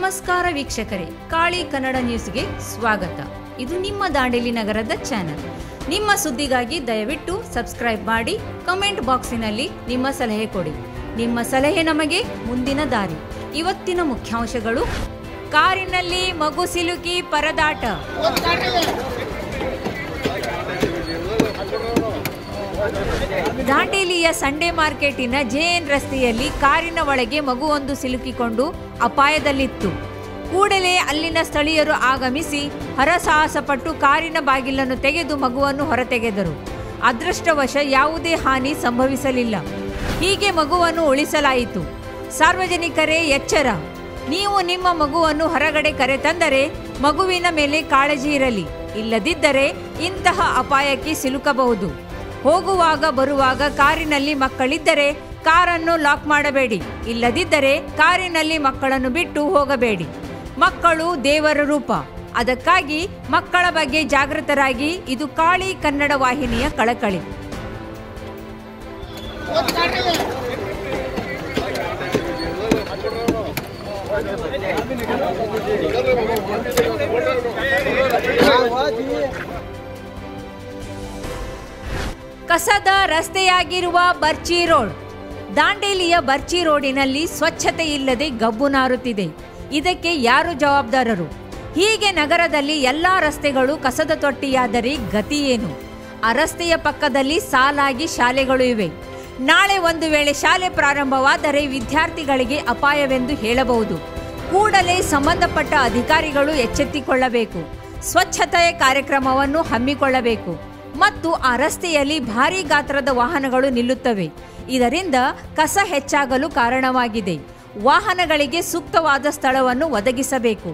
ನಮಸ್ಕಾರ ವೀಕ್ಷಕರೇ ಕಾಳಿ ಕನ್ನಡ ನ್ಯೂಸ್ಗೆ ಸ್ವಾಗತ ಇದು ನಿಮ್ಮ ದಾಂಡೇಲಿ ನಗರದ ಚಾನೆಲ್ ನಿಮ್ಮ ಸುದ್ದಿಗಾಗಿ ದಯವಿಟ್ಟು ಸಬ್ಸ್ಕ್ರೈಬ್ ಮಾಡಿ ಕಮೆಂಟ್ ಬಾಕ್ಸಿನಲ್ಲಿ ನಿಮ್ಮ ಸಲಹೆ ಕೊಡಿ ನಿಮ್ಮ ಸಲಹೆ ನಮಗೆ ಮುಂದಿನ ದಾರಿ ಇವತ್ತಿನ ಮುಖ್ಯಾಂಶಗಳು ಕಾರಿನಲ್ಲಿ ಮಗು ಸಿಲುಕಿ ಪರದಾಟ ದಾಂಡೇಲಿಯ ಸಂಡೇ ಮಾರ್ಕೆಟಿನ ಜೆಎನ್ ರಸ್ತೆಯಲ್ಲಿ ಕಾರಿನ ಒಳಗೆ ಮಗುವೊಂದು ಸಿಲುಕಿಕೊಂಡು ಅಪಾಯದಲ್ಲಿತ್ತು ಕೂಡಲೇ ಅಲ್ಲಿನ ಸ್ಥಳೀಯರು ಆಗಮಿಸಿ ಹರಸಾಹಸಪಟ್ಟು ಕಾರಿನ ಬಾಗಿಲನ್ನು ತೆಗೆದು ಮಗುವನ್ನು ಹೊರತೆಗೆದರು ಅದೃಷ್ಟವಶ ಯಾವುದೇ ಹಾನಿ ಸಂಭವಿಸಲಿಲ್ಲ ಹೀಗೆ ಮಗುವನ್ನು ಉಳಿಸಲಾಯಿತು ಸಾರ್ವಜನಿಕರೇ ಎಚ್ಚರ ನೀವು ನಿಮ್ಮ ಮಗುವನ್ನು ಹೊರಗಡೆ ಕರೆತಂದರೆ ಮಗುವಿನ ಮೇಲೆ ಕಾಳಜಿ ಇರಲಿ ಇಲ್ಲದಿದ್ದರೆ ಇಂತಹ ಅಪಾಯಕ್ಕೆ ಸಿಲುಕಬಹುದು ಹೋಗುವಾಗ ಬರುವಾಗ ಕಾರಿನಲ್ಲಿ ಮಕ್ಕಳಿದ್ದರೆ ಕಾರನ್ನು ಲಾಕ್ ಮಾಡಬೇಡಿ ಇಲ್ಲದಿದ್ದರೆ ಕಾರಿನಲ್ಲಿ ಮಕ್ಕಳನ್ನು ಬಿಟ್ಟು ಹೋಗಬೇಡಿ ಮಕ್ಕಳು ದೇವರ ರೂಪ ಅದಕ್ಕಾಗಿ ಮಕ್ಕಳ ಬಗ್ಗೆ ಜಾಗೃತರಾಗಿ ಇದು ಕಾಳಿ ಕನ್ನಡ ವಾಹಿನಿಯ ಕಳಕಳಿ ಕಸದ ರಸ್ತೆಯಾಗಿರುವ ಬರ್ಚಿ ರೋಡ್ ದಾಂಡೇಲಿಯ ಬರ್ಚಿ ರೋಡಿನಲ್ಲಿ ಸ್ವಚ್ಛತೆ ಇಲ್ಲದೆ ಗಬ್ಬು ನಾರುತ್ತಿದೆ ಇದಕ್ಕೆ ಯಾರು ಜವಾಬ್ದಾರರು ಹೀಗೆ ನಗರದಲ್ಲಿ ಎಲ್ಲ ರಸ್ತೆಗಳು ಕಸದ ತೊಟ್ಟಿಯಾದರೆ ಗತಿ ಏನು ಆ ರಸ್ತೆಯ ಪಕ್ಕದಲ್ಲಿ ಸಾಲಾಗಿ ಶಾಲೆಗಳು ಇವೆ ನಾಳೆ ಒಂದು ವೇಳೆ ಶಾಲೆ ಪ್ರಾರಂಭವಾದರೆ ವಿದ್ಯಾರ್ಥಿಗಳಿಗೆ ಅಪಾಯವೆಂದು ಹೇಳಬಹುದು ಕೂಡಲೇ ಸಂಬಂಧಪಟ್ಟ ಅಧಿಕಾರಿಗಳು ಎಚ್ಚೆತ್ತುಕೊಳ್ಳಬೇಕು ಸ್ವಚ್ಛತೆಯ ಕಾರ್ಯಕ್ರಮವನ್ನು ಹಮ್ಮಿಕೊಳ್ಳಬೇಕು ಮತ್ತು ಆ ರಸ್ತೆಯಲ್ಲಿ ಭಾರೀ ಗಾತ್ರದ ವಾಹನಗಳು ನಿಲ್ಲುತ್ತವೆ ಇದರಿಂದ ಕಸ ಹೆಚ್ಚಾಗಲು ಕಾರಣವಾಗಿದೆ ವಾಹನಗಳಿಗೆ ಸೂಕ್ತವಾದ ಸ್ಥಳವನ್ನು ಒದಗಿಸಬೇಕು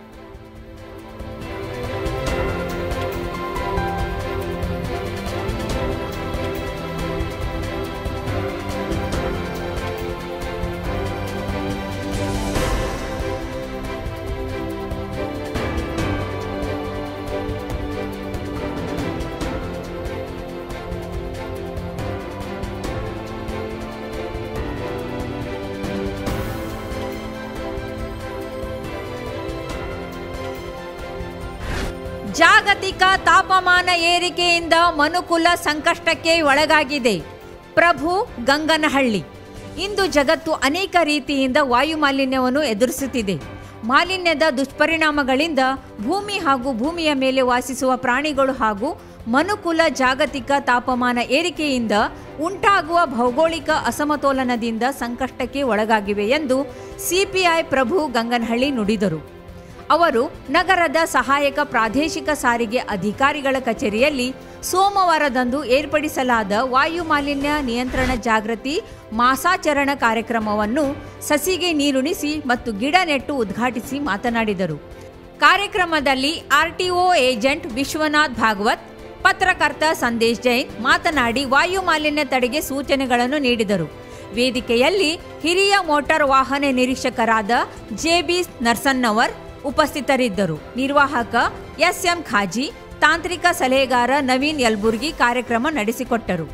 ಜಾಗತಿಕ ತಾಪಮಾನ ಏರಿಕೆಯಿಂದ ಮನುಕುಲ ಸಂಕಷ್ಟಕ್ಕೆ ಒಳಗಾಗಿದೆ ಪ್ರಭು ಗಂಗನಹಳ್ಳಿ ಇಂದು ಜಗತ್ತು ಅನೇಕ ರೀತಿಯಿಂದ ವಾಯು ಮಾಲಿನ್ಯವನ್ನು ಎದುರಿಸುತ್ತಿದೆ ಮಾಲಿನ್ಯದ ದುಷ್ಪರಿಣಾಮಗಳಿಂದ ಭೂಮಿ ಹಾಗೂ ಭೂಮಿಯ ಮೇಲೆ ವಾಸಿಸುವ ಪ್ರಾಣಿಗಳು ಹಾಗೂ ಮನುಕುಲ ಜಾಗತಿಕ ತಾಪಮಾನ ಏರಿಕೆಯಿಂದ ಉಂಟಾಗುವ ಭೌಗೋಳಿಕ ಅಸಮತೋಲನದಿಂದ ಸಂಕಷ್ಟಕ್ಕೆ ಒಳಗಾಗಿವೆ ಎಂದು ಸಿಪಿಐ ಪ್ರಭು ಗಂಗನಹಳ್ಳಿ ನುಡಿದರು ಅವರು ನಗರದ ಸಹಾಯಕ ಪ್ರಾದೇಶಿಕ ಸಾರಿಗೆ ಅಧಿಕಾರಿಗಳ ಕಚೇರಿಯಲ್ಲಿ ಸೋಮವಾರದಂದು ಏರ್ಪಡಿಸಲಾದ ವಾಯು ಮಾಲಿನ್ಯ ನಿಯಂತ್ರಣ ಜಾಗೃತಿ ಮಾಸಾಚರಣ ಕಾರ್ಯಕ್ರಮವನ್ನು ಸಸಿಗೆ ನೀರುಣಿಸಿ ಮತ್ತು ಗಿಡ ನೆಟ್ಟು ಉದ್ಘಾಟಿಸಿ ಮಾತನಾಡಿದರು ಕಾರ್ಯಕ್ರಮದಲ್ಲಿ ಆರ್ಟಿಒ ಏಜೆಂಟ್ ವಿಶ್ವನಾಥ್ ಭಾಗವತ್ ಪತ್ರಕರ್ತ ಸಂದೇಶ್ ಜೈನ್ ಮಾತನಾಡಿ ವಾಯು ಮಾಲಿನ್ಯ ತಡೆಗೆ ಸೂಚನೆಗಳನ್ನು ನೀಡಿದರು ವೇದಿಕೆಯಲ್ಲಿ ಹಿರಿಯ ಮೋಟಾರ್ ವಾಹನ ನಿರೀಕ್ಷಕರಾದ ಜೆಬಿ ನರ್ಸನ್ನವರ್ ಉಪಸ್ಥಿತರಿದ್ದರು ನಿರ್ವಾಹಕ ಎಸ್ಎಂ ಖಾಜಿ ತಾಂತ್ರಿಕ ಸಲಹೆಗಾರ ನವೀನ್ ಯಲ್ಬುರ್ಗಿ ಕಾರ್ಯಕ್ರಮ ನಡೆಸಿಕೊಟ್ಟರು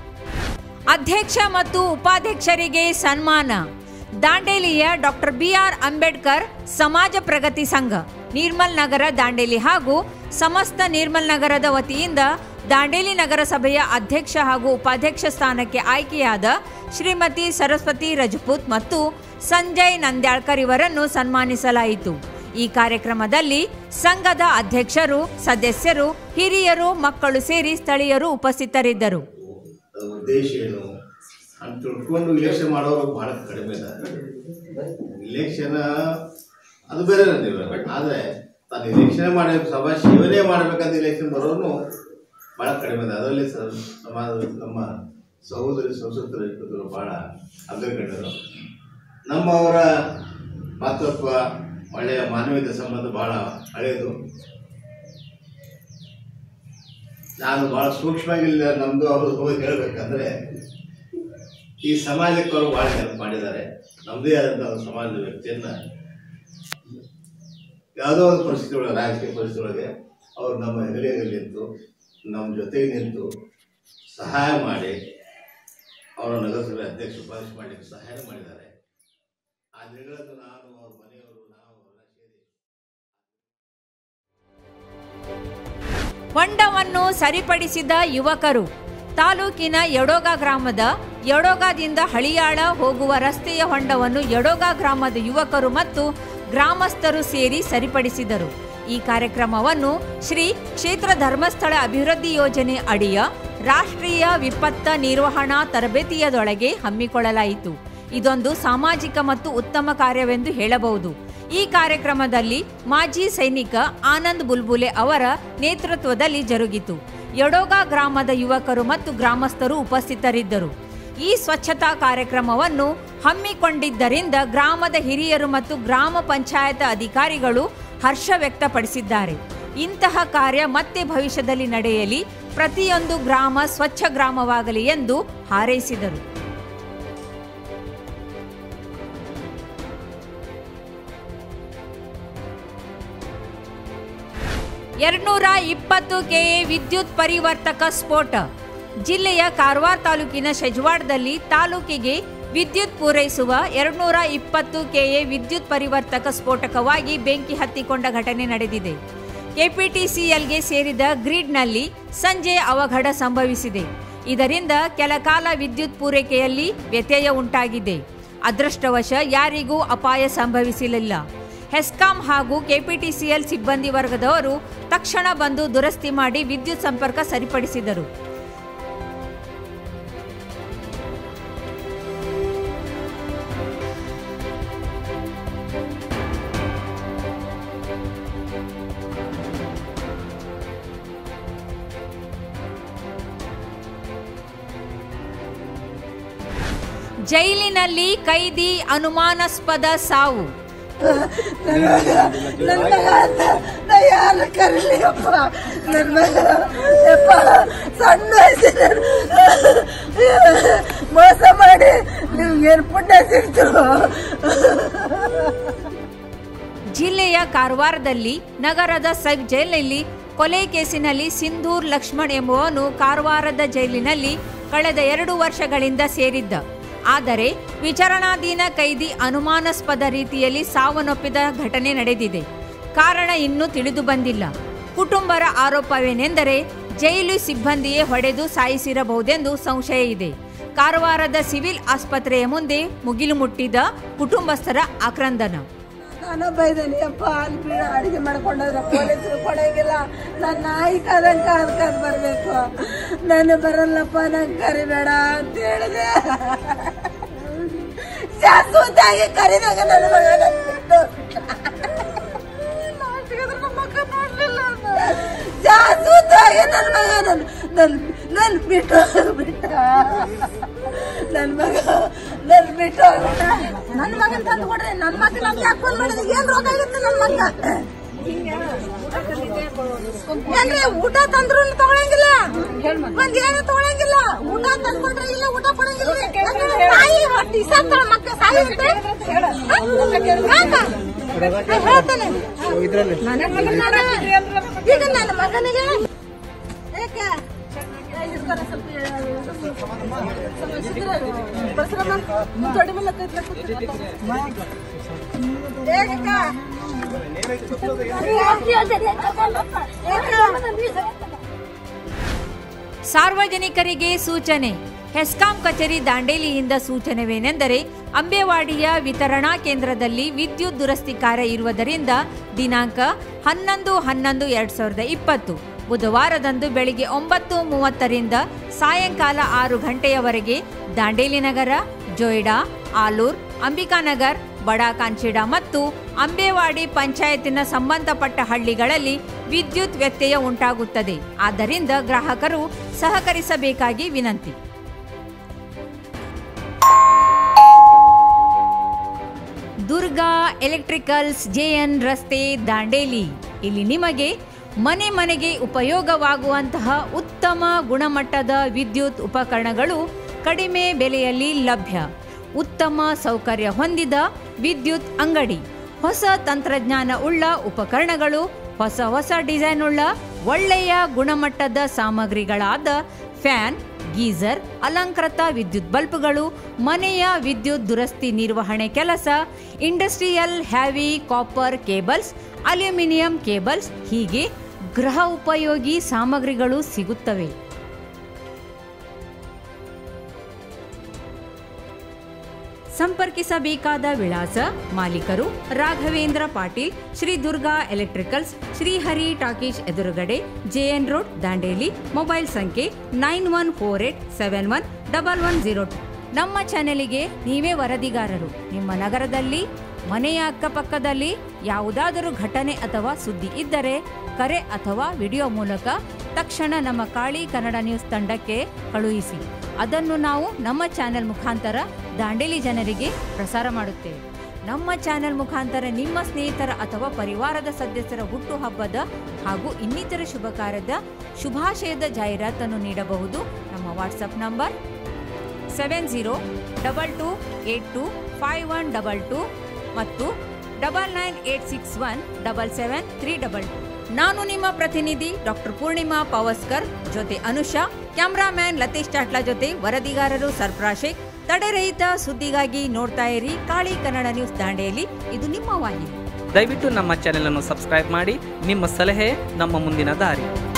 ಅಧ್ಯಕ್ಷ ಮತ್ತು ಉಪಾಧ್ಯಕ್ಷರಿಗೆ ಸನ್ಮಾನ ದಾಂಡೇಲಿಯ ಡಾಕ್ಟರ್ ಬಿಆರ್ ಅಂಬೇಡ್ಕರ್ ಸಮಾಜ ಪ್ರಗತಿ ಸಂಘ ನಿರ್ಮಲ್ ನಗರ ದಾಂಡೇಲಿ ಹಾಗೂ ಸಮಸ್ತ ನಿರ್ಮಲ್ ನಗರದ ವತಿಯಿಂದ ದಾಂಡೇಲಿ ನಗರಸಭೆಯ ಅಧ್ಯಕ್ಷ ಹಾಗೂ ಉಪಾಧ್ಯಕ್ಷ ಸ್ಥಾನಕ್ಕೆ ಆಯ್ಕೆಯಾದ ಶ್ರೀಮತಿ ಸರಸ್ವತಿ ರಜಪೂತ್ ಮತ್ತು ಸಂಜಯ್ ನಂದ್ಯಾಳ್ಕರ್ ಇವರನ್ನು ಸನ್ಮಾನಿಸಲಾಯಿತು ಈ ಕಾರ್ಯಕ್ರಮದಲ್ಲಿ ಸಂಘದ ಅಧ್ಯಕ್ಷರು ಸದಸ್ಯರು ಹಿರಿಯರು ಮಕ್ಕಳು ಸೇರಿ ಸ್ಥಳೀಯರು ಉಪಸ್ಥಿತರಿದ್ದರು ಉದ್ದೇಶ ಏನು ಅಂತ ತಿಳ್ಕೊಂಡು ಇಲೆಕ್ಷನ್ ಮಾಡೋರು ಭಾಳ ಕಡಿಮೆ ಇದ್ದಾರೆ ಇಲೆಕ್ಷನ್ ಅದು ಬೇರೆ ನೀವು ಆದರೆ ತಾನು ಇಲೆಕ್ಷನ್ ಮಾಡಿ ಸಭಾ ಸೇವನೆ ಮಾಡಬೇಕಂತ ಇಲೆಕ್ಷನ್ ಬರೋನು ಭಾಳ ಕಡಿಮೆ ಇದೆ ಅದರಲ್ಲಿ ಸ ಸಮಾಜ ನಮ್ಮ ಸಹೋದರಿ ಸಂಸದರು ಭಾಳ ಅಗ್ರಗಣ್ಯರು ನಮ್ಮವರ ಮಾತೃತ್ವ ಒಳ್ಳೆಯ ಮಾನವೀಯತೆ ಸಂಬಂಧ ಭಾಳ ಹಳೆಯದು ನಾನು ಭಾಳ ಸೂಕ್ಷ್ಮವಾಗಿ ಇಲ್ಲಿ ನಮ್ಮದು ಅವರು ಹೋಗಿ ಹೇಳಬೇಕಂದ್ರೆ ಈ ಸಮಾಜಕ್ಕೆ ಅವರು ಭಾಳ ಹೆಲ್ಪ್ ಮಾಡಿದ್ದಾರೆ ನಮ್ಮದೇ ಆದಂಥ ಒಂದು ಸಮಾಜದ ವ್ಯಕ್ತಿಯನ್ನು ಯಾವುದೋ ಒಂದು ಪರಿಸ್ಥಿತಿ ಒಳಗೆ ರಾಜಕೀಯ ಪರಿಸ್ಥಿತಿ ಒಳಗೆ ಅವರು ನಮ್ಮ ಹೆಗಲಿಯಲ್ಲಿ ನಿಂತು ನಮ್ಮ ಜೊತೆಗೆ ನಿಂತು ಸಹಾಯ ಮಾಡಿ ಅವರ ನಗರಸಭೆ ಅಧ್ಯಕ್ಷ ಉಪಾಧ್ಯಕ್ಷ ಮಾಡಲಿಕ್ಕೆ ಸಹಾಯ ಮಾಡಿದ್ದಾರೆ ಆ ದಿನಗಳದ್ದು ನಾನು ಅವ್ರ ಮನೆಯವರು ನಾವು ಎಲ್ಲ ಸೇರಿ ಹೊಂಡವನ್ನು ಸರಿಪಡಿಸಿದ ಯುವಕರು ತಾಲೂಕಿನ ಯಡೋಗ ಗ್ರಾಮದ ಯಡೋಗದಿಂದ ಹಳಿಯಾಳ ಹೋಗುವ ರಸ್ತೆಯ ಹೊಂಡವನ್ನು ಯಡೋಗ ಗ್ರಾಮದ ಯುವಕರು ಮತ್ತು ಗ್ರಾಮಸ್ಥರು ಸೇರಿ ಸರಿಪಡಿಸಿದರು ಈ ಕಾರ್ಯಕ್ರಮವನ್ನು ಶ್ರೀ ಕ್ಷೇತ್ರ ಧರ್ಮಸ್ಥಳ ಅಭಿವೃದ್ಧಿ ಯೋಜನೆ ಅಡಿಯ ರಾಷ್ಟ್ರೀಯ ವಿಪತ್ತ ನಿರ್ವಹಣಾ ತರಬೇತಿಯದೊಳಗೆ ಹಮ್ಮಿಕೊಳ್ಳಲಾಯಿತು ಇದೊಂದು ಸಾಮಾಜಿಕ ಮತ್ತು ಉತ್ತಮ ಕಾರ್ಯವೆಂದು ಹೇಳಬಹುದು ಈ ಕಾರ್ಯಕ್ರಮದಲ್ಲಿ ಮಾಜಿ ಸೈನಿಕ ಆನಂದ್ ಬುಲ್ಬುಲೆ ಅವರ ನೇತೃತ್ವದಲ್ಲಿ ಜರುಗಿತು ಯಡೋಗ ಗ್ರಾಮದ ಯುವಕರು ಮತ್ತು ಗ್ರಾಮಸ್ಥರು ಉಪಸ್ಥಿತರಿದ್ದರು ಈ ಸ್ವಚ್ಛತಾ ಕಾರ್ಯಕ್ರಮವನ್ನು ಹಮ್ಮಿಕೊಂಡಿದ್ದರಿಂದ ಗ್ರಾಮದ ಹಿರಿಯರು ಮತ್ತು ಗ್ರಾಮ ಪಂಚಾಯತ್ ಅಧಿಕಾರಿಗಳು ಹರ್ಷ ವ್ಯಕ್ತಪಡಿಸಿದ್ದಾರೆ ಇಂತಹ ಕಾರ್ಯ ಮತ್ತೆ ಭವಿಷ್ಯದಲ್ಲಿ ನಡೆಯಲಿ ಪ್ರತಿಯೊಂದು ಗ್ರಾಮ ಸ್ವಚ್ಛ ಗ್ರಾಮವಾಗಲಿ ಎಂದು ಹಾರೈಸಿದರು ಎರಡ್ನೂರ ಇಪ್ಪತ್ತು ಕೆಎ ವಿದ್ಯುತ್ ಪರಿವರ್ತಕ ಸ್ಫೋಟ ಜಿಲ್ಲೆಯ ಕಾರವಾರ ತಾಲೂಕಿನ ಶೆಜವಾಡದಲ್ಲಿ ತಾಲೂಕಿಗೆ ವಿದ್ಯುತ್ ಪೂರೈಸುವ ಎರಡ್ನೂರ ಇಪ್ಪತ್ತು ಕೆಎ ವಿದ್ಯುತ್ ಪರಿವರ್ತಕ ಸ್ಫೋಟಕವಾಗಿ ಬೆಂಕಿ ಹತ್ತಿಕೊಂಡ ಘಟನೆ ನಡೆದಿದೆ ಕೆಪಿಟಿಸಿಎಲ್ಗೆ ಸೇರಿದ ಗ್ರಿಡ್ನಲ್ಲಿ ಸಂಜೆ ಅವಘಡ ಸಂಭವಿಸಿದೆ ಇದರಿಂದ ಕೆಲಕಾಲ ವಿದ್ಯುತ್ ಪೂರೈಕೆಯಲ್ಲಿ ವ್ಯತ್ಯಯ ಉಂಟಾಗಿದೆ ಅದೃಷ್ಟವಶ ಯಾರಿಗೂ ಅಪಾಯ ಸಂಭವಿಸಲಿಲ್ಲ ಹೆಸ್ಕಾಂ ಹಾಗೂ ಕೆಪಿಟಿಸಿಎಲ್ ಸಿಬ್ಬಂದಿ ವರ್ಗದವರು ತಕ್ಷಣ ಬಂದು ದುರಸ್ತಿ ಮಾಡಿ ವಿದ್ಯುತ್ ಸಂಪರ್ಕ ಸರಿಪಡಿಸಿದರು ಜೈಲಿನಲ್ಲಿ ಕೈದಿ ಅನುಮಾನಾಸ್ಪದ ಸಾವು ನನ್ನ ಮಗ ಅಂತ ನಾ ಯಾರು ಕರೀಲಿ ಅಪ್ಪ ನನ್ನ ಮಗ ಯಪ್ಪ ಸಣ್ಣ ವಯಸ್ಸಿನ ಮೋಸ ಮಾಡಿ ನಿಮ್ಗೇನು ಪುಣ್ಯ ಸಿಕ್ತು ಜಿಲ್ಲೆಯ ಕಾರವಾರದಲ್ಲಿ ನಗರದ ಸಬ್ ಜೈಲಿನಲ್ಲಿ ಕೊಲೆ ಕೇಸಿನಲ್ಲಿ ಸಿಂಧೂರ್ ಲಕ್ಷ್ಮಣ್ ಎಂಬುವನು ಕಾರವಾರದ ಜೈಲಿನಲ್ಲಿ ಕಳೆದ ಎರಡು ವರ್ಷಗಳಿಂದ ಸೇರಿದ್ದ ಆದರೆ ವಿಚಾರಣಾಧೀನ ಕೈದಿ ಅನುಮಾನಾಸ್ಪದ ರೀತಿಯಲ್ಲಿ ಸಾವನ್ನಪ್ಪಿದ ಘಟನೆ ನಡೆದಿದೆ ಕಾರಣ ಇನ್ನೂ ತಿಳಿದು ಬಂದಿಲ್ಲ ಕುಟುಂಬರ ಆರೋಪವೇನೆಂದರೆ ಜೈಲು ಸಿಬ್ಬಂದಿಯೇ ಹೊಡೆದು ಸಾಯಿಸಿರಬಹುದೆಂದು ಸಂಶಯ ಇದೆ ಕಾರವಾರದ ಸಿವಿಲ್ ಆಸ್ಪತ್ರೆಯ ಮುಂದೆ ಮುಗಿಲು ಮುಟ್ಟಿದ ಕುಟುಂಬಸ್ಥರ ಆಕ್ರಂದನ ನಾನು ಬೈದನಿ ಅಪ್ಪ ಅಲ್ಲಿ ಬೀಳ ಅಡಿಗೆ ಮಾಡ್ಕೊಂಡೋದ್ರೆ ಪೊಲೀಸರು ಕೊಡಂಗಿಲ್ಲ ನನ್ನ ನಾಯಿ ಕಾದಂಗ ಕಾದ್ ಕಾದ್ ಬರ್ಬೇಕು ನಾನು ಬರಲ್ಲಪ್ಪ ನಂಗೆ ಕರಿಬೇಡ ಅಂತ ಹೇಳಿದೆ ಶಾಶ್ವತಾಗಿ ಕರಿದಾಗ ನನ್ನ ಮಗ ನನ್ ಬಿಟ್ಟು ಲಾಸ್ಟಿಗೆ ಅದ್ರ ನಮ್ಮ ಮಕ್ಕ ನೋಡ್ಲಿಲ್ಲ ಅವ್ನು. ಶಾಶ್ವತವಾಗಿ ನನ್ನ ಮಗ ನನ್ ನನ್ ನನ್ ಬಿಟ್ಟು ಬಿಟ್ಟ ನನ್ ಮಗ ನನ್ ಬಿಟ್ಟು ಹೋಗ್ಬಿಟ್ಟ. ನನ್ ಮಗನ್ ತಂದು ಕೊಡ್ರಿ ನನ್ ಮಗ ನಮ್ಗೆ ಯಾಕೆ ಫೋನ್ ಮಾಡಿದ್ರೆ ಏನ್ ರೋಗ ಆಗಿತ್ತು ನನ್ ಮಗ ಏನ್ರಿ ಊಟ ತಂದ್ರು ತಗೊಳಂಗಿಲ್ಲ ಒಂದ್ ಏನು ತಗೊಳಂಗಿಲ್ಲ ಊಟ ತಂದ್ಕೊಟ್ರೆ ಇಲ್ಲ ಊಟ ಕೊಡಂಗಿಲ್ಲ ಯಾಕಂದ್ರೆ ತಾಯಿ ಹೊಟ್ಟಿ ಸಾಕ್ತಾಳ ಮಕ್ಕ ಸಾಯಿ ಅಂತ ಯಾಕ? ನಾನ್ ಹೇಳ್ತೇನೆ ನನ್ನ ಮಗನ ಈಗ ನನ್ನ ಮಗನಿಗೆ ಯಾಕೆ ಇಸ್ಕೊರ ಸ್ವಲ್ಪ ಪರಿಶ್ರಮ ದೊಡ್ಡ ಮೇಲೆ ಸಾರ್ವಜನಿಕರಿಗೆ ಸೂಚನೆ ಹೆಸ್ಕಾಂ ಕಚೇರಿ ದಾಂಡೇಲಿಯಿಂದ ಸೂಚನೆವೇನೆಂದರೆ ಅಂಬೇವಾಡಿಯ ವಿತರಣಾ ಕೇಂದ್ರದಲ್ಲಿ ವಿದ್ಯುತ್ ದುರಸ್ತಿ ಕಾರ್ಯ ಇರುವುದರಿಂದ ದಿನಾಂಕ ಹನ್ನೊಂದು ಹನ್ನೊಂದು ಎರಡ್ ಸಾವಿರದ ಇಪ್ಪತ್ತು ಬುಧವಾರದಂದು ಬೆಳಿಗ್ಗೆ ಒಂಬತ್ತು ಮೂವತ್ತರಿಂದ ಸಾಯಂಕಾಲ ಆರು ಗಂಟೆಯವರೆಗೆ ದಾಂಡೇಲಿ ನಗರ ಜೊಯ್ಡಾ ಆಲೂರ್ ಅಂಬಿಕಾನಗರ್ ಬಡಾ ಕಾಂಚಿಡಾ ಮತ್ತು ಅಂಬೇವಾಡಿ ಪಂಚಾಯತಿನ ಸಂಬಂಧಪಟ್ಟ ಹಳ್ಳಿಗಳಲ್ಲಿ ವಿದ್ಯುತ್ ವ್ಯತ್ಯಯ ಉಂಟಾಗುತ್ತದೆ ಆದ್ದರಿಂದ ಗ್ರಾಹಕರು ಸಹಕರಿಸಬೇಕಾಗಿ ವಿನಂತಿ ದುರ್ಗಾ ಎಲೆಕ್ಟ್ರಿಕಲ್ಸ್ ಜೆಎನ್ ರಸ್ತೆ ದಾಂಡೇಲಿ ಇಲ್ಲಿ ನಿಮಗೆ ಮನೆ ಮನೆಗೆ ಉಪಯೋಗವಾಗುವಂತಹ ಉತ್ತಮ ಗುಣಮಟ್ಟದ ವಿದ್ಯುತ್ ಉಪಕರಣಗಳು ಕಡಿಮೆ ಬೆಲೆಯಲ್ಲಿ ಲಭ್ಯ ಉತ್ತಮ ಸೌಕರ್ಯ ಹೊಂದಿದ ವಿದ್ಯುತ್ ಅಂಗಡಿ ಹೊಸ ತಂತ್ರಜ್ಞಾನ ಉಳ್ಳ ಉಪಕರಣಗಳು ಹೊಸ ಹೊಸ ಡಿಸೈನ್ ಉಳ್ಳ ಒಳ್ಳೆಯ ಗುಣಮಟ್ಟದ ಸಾಮಗ್ರಿಗಳಾದ ಫ್ಯಾನ್ ಗೀಸರ್ ಅಲಂಕೃತ ವಿದ್ಯುತ್ ಬಲ್ಬ್ಗಳು ಮನೆಯ ವಿದ್ಯುತ್ ದುರಸ್ತಿ ನಿರ್ವಹಣೆ ಕೆಲಸ industrial heavy copper cables aluminium cables ಹೀಗೆ ಗೃಹ ಉಪಯೋಗಿ ಸಾಮಗ್ರಿಗಳು ಸಿಗುತ್ತವೆ ಸಂಪರ್ಕಿಸಬೇಕಾದ ವಿಳಾಸ ಮಾಲೀಕರು ರಾಘವೇಂದ್ರ ಪಾಟೀಲ್ ಶ್ರೀ ದುರ್ಗಾ ಎಲೆಕ್ಟ್ರಿಕಲ್ಸ್ ಶ್ರೀಹರಿ ಟಾಕೀಶ್ ಎದುರುಗಡೆ ಜೆಎನ್ ರೋಡ್ ದಾಂಡೇಲಿ ಮೊಬೈಲ್ ಸಂಖ್ಯೆ nine one four eight seven one double one zero two ನಮ್ಮ ಚಾನೆಲಿಗೆ ನೀವೇ ವರದಿಗಾರರು ನಿಮ್ಮ ನಗರದಲ್ಲಿ ಮನೆಯ ಅಕ್ಕಪಕ್ಕದಲ್ಲಿ ಯಾವುದಾದರೂ ಘಟನೆ ಅಥವಾ ಸುದ್ದಿ ಇದ್ದರೆ ಕರೆ ಅಥವಾ ವಿಡಿಯೋ ಮೂಲಕ ತಕ್ಷಣ ನಮ್ಮ ಕಾಳಿ ಕನ್ನಡ ನ್ಯೂಸ್ ತಂಡಕ್ಕೆ ಕಳುಹಿಸಿ ಅದನ್ನು ನಾವು ನಮ್ಮ ಚಾನೆಲ್ ಮುಖಾಂತರ ದಾಂಡೇಲಿ ಜನರಿಗೆ ಪ್ರಸಾರ ಮಾಡುತ್ತೇವೆ ನಮ್ಮ ಚಾನೆಲ್ ಮುಖಾಂತರ ನಿಮ್ಮ ಸ್ನೇಹಿತರ ಅಥವಾ ಪರಿವಾರದ ಸದಸ್ಯರ ಹುಟ್ಟುಹಬ್ಬದ ಹಾಗೂ ಇನ್ನಿತರ ಶುಭ ಕಾರ್ಯದ ಶುಭಾಶಯದ ಜಾಹೀರಾತನ್ನು ನೀಡಬಹುದು ನಮ್ಮ WhatsApp number seven zero double two eight two five one double two ಮತ್ತು double nine eight six one double seven three double two ನಾನು ನಿಮ್ಮ ಪ್ರತಿನಿಧಿ ಡಾಕ್ಟರ್ ಪೂರ್ಣಿಮಾ ಪವಸ್ಕರ್ ಜೊತೆ ಅನುಷಾ ಕ್ಯಾಮ್ರಾಮ್ಯಾನ್ ಲತೀಶ್ ಚಾಟ್ಲಾ ಜೊತೆ ವರದಿಗಾರರು ಸರ್ಫ್ರಾಜ್ ಶೇಖ್ ತಡೆರಹಿತ ಸುದ್ದಿಗಾಗಿ ನೋಡ್ತಾ ಇರಿ ಕಾಳಿ ಕನ್ನಡ ನ್ಯೂಸ್ ದಾಂಡೇಲಿ ಇದು ನಿಮ್ಮ ವಾಹಿನಿ ದಯವಿಟ್ಟು ನಮ್ಮ ಚಾನೆಲ್ ಅನ್ನು ಸಬ್ಸ್ಕ್ರೈಬ್ ಮಾಡಿ ನಿಮ್ಮ ಸಲಹೆ ನಮ್ಮ ಮುಂದಿನ ದಾರಿ